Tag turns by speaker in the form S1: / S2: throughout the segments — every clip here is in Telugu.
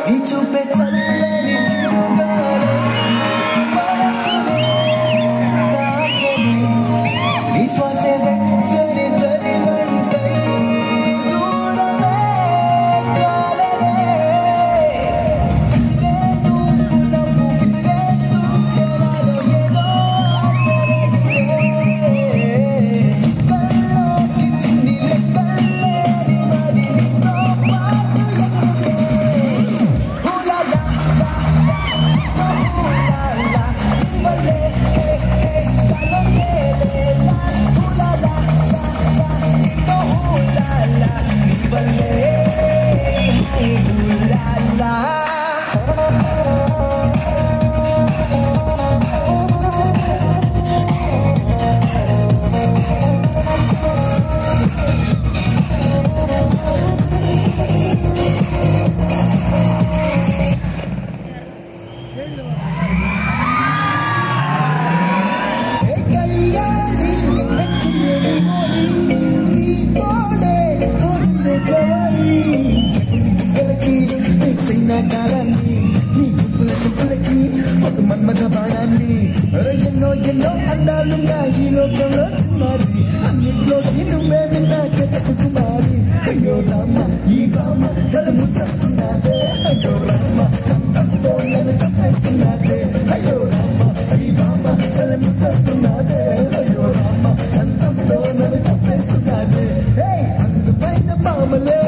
S1: నీ చూపే చల్లని చిరుగాలి మనసునే తాకెను నీ శ్వాసే వెచ్చని చలిమంటై దూరమే కాలనే విసిరే నువ్వు నవ్వు విసిరేస్తుంటే నాలో ఏదో ఆశరగిలే కల్లోకి చిన్ని రెక్కల్లేని మరి నీతో పాటు ఎగురులే హూలాలా హూలాలా ఇవలే హే హే కలకేలేలా హూలాలా నీతో హూలాలా ఇవలే హే హూలాలా కళ్యాణి లక్ష్మి గోరి నీ తోడే కొరిందే జవారి కలకి వేసిన కాలాన్ని నీ గుప్పుల సుప్పులకి ఒక మన్మథ బాణాన్ని అరే ఎన్నో ఎన్నో అందాలున్నాయి ఈ లోకంలో కుమారి అన్నిట్లోకి నువ్వే నాక కుమారి అయ్యో రామ ఈ బామ తల ముద్దస్తున్నదే అయ్యో రామ అంతంతో నన్ను చంపేస్తున్నదే అయ్యో రామ ఈ బామ తల ముద్దస్తున్నదే అయ్యో రామ అంతంతో నన్ను చంపేస్తున్నదే హే అందుపైన బామలో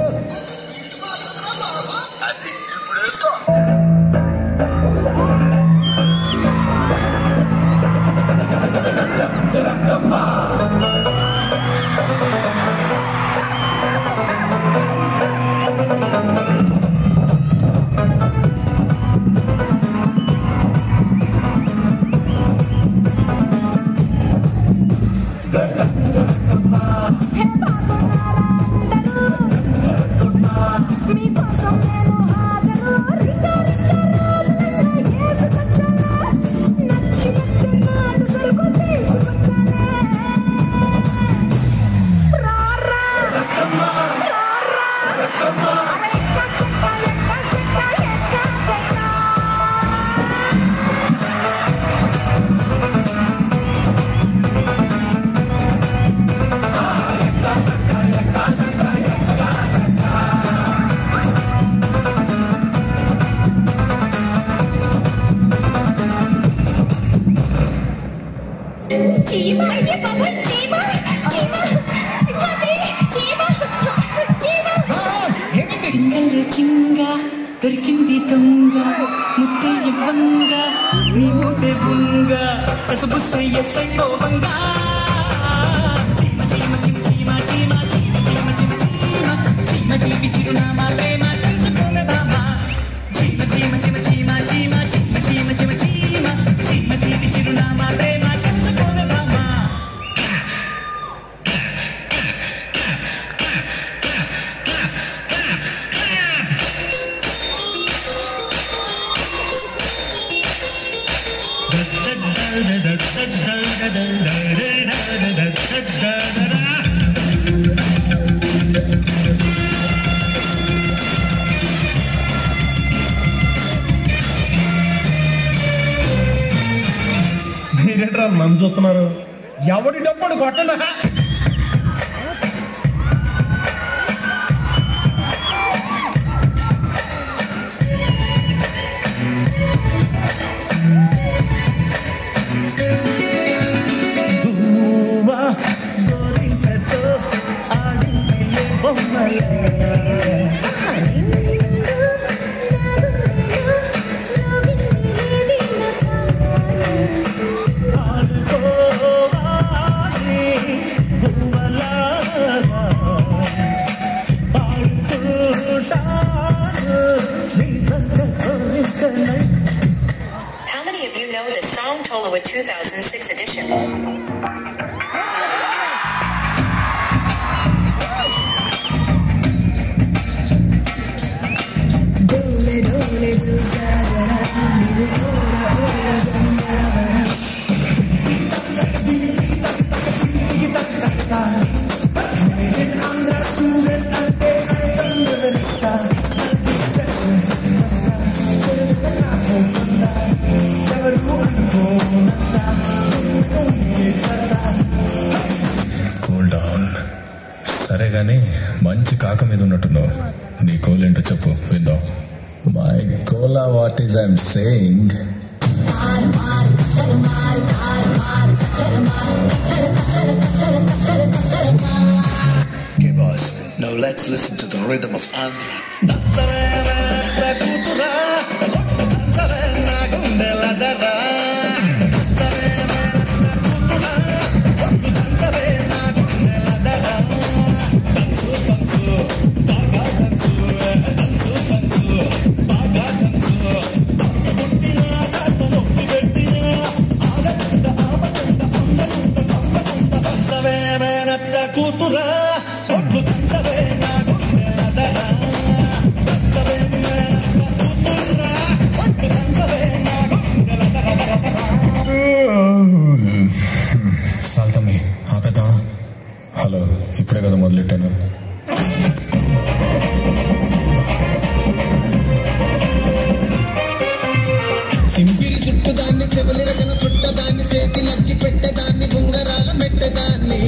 S2: మీకోసం నేను హాజరు రింగా రింగా రోజులన్నీ వేసుకొచ్చానే నచ్చి నచ్చి నాటు సరుకు తీసుకొచ్చానే రారా రారా అరే ఎక్క సెక్క ఎక్క సెక్క ఎక్క సెక్క చీమ అయ్యే బాబా చీమ చీమ చంద్రి చీమ చీమ
S3: చింగల్ చింగ దొరికింది దొంగ ముద్దే ఇవ్వంగ నీ ముద్దే బుంగ ఎసబుస్సై ఎస్సై పోవంగ చీమ చీమ చీమ చీమ చీమ చీమ చీమ చీమ చీమ చీమ తీపి చిరునామా ప్రేమ తెలుసుకున్న బామ చీమ చీమ చీమ చీమ చీమ చీమ చీమ చీమ చీమ చీమ తీపి చిరునామా ప్రేమ తెలుసుకున్న బామ
S4: మీరేంట్రా నన్ను చూస్తున్నారు ఎవడి డబ్బుడు కొట్టండి
S3: గువ్వా గోరింకతో ఆడిందిలే బొమ్మలే
S2: నిండు నాగుండెలో రోగిణిని విన్నపాలు
S3: ఆడుకోవాలి
S5: సరే గాని మంచి కాక మీద ఉన్నట్టున్నావు నీ కోల్ ఏంటో చెప్పు విందాం మై కోలా what is I'm saying
S6: Okay, boss. Now let's listen to the rhythm of Andhra.
S3: కూతురా ఒడ్లు దంచవే నా గుండెలదరా దంచవే మేనత్త కూతురా ఒడ్లు దంచవే నా
S5: సాల్తమ్మి ఆపేద్దాం హలో ఇప్పుడే కదా మొదలెట్టాను
S7: సింపిరి చుట్టదాన్ని చెవులి రకన చుట్టదాన్ని చేతి నక్కి పెట్టేదాన్ని ఉంగరాల మెట్టదాన్ని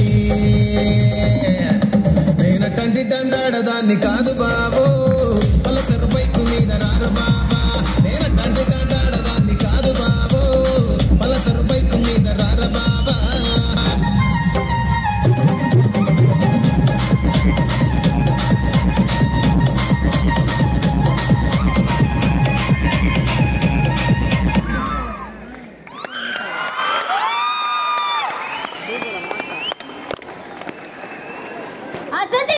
S7: నేనటండి దండాడదాన్ని కాదు బాబో పలసరు బైకు మీద రారు బాబా నేనటండి దండాడదాన్ని కాదు బాబో పలసరు బైకు మీద రార బాబా
S2: అసలు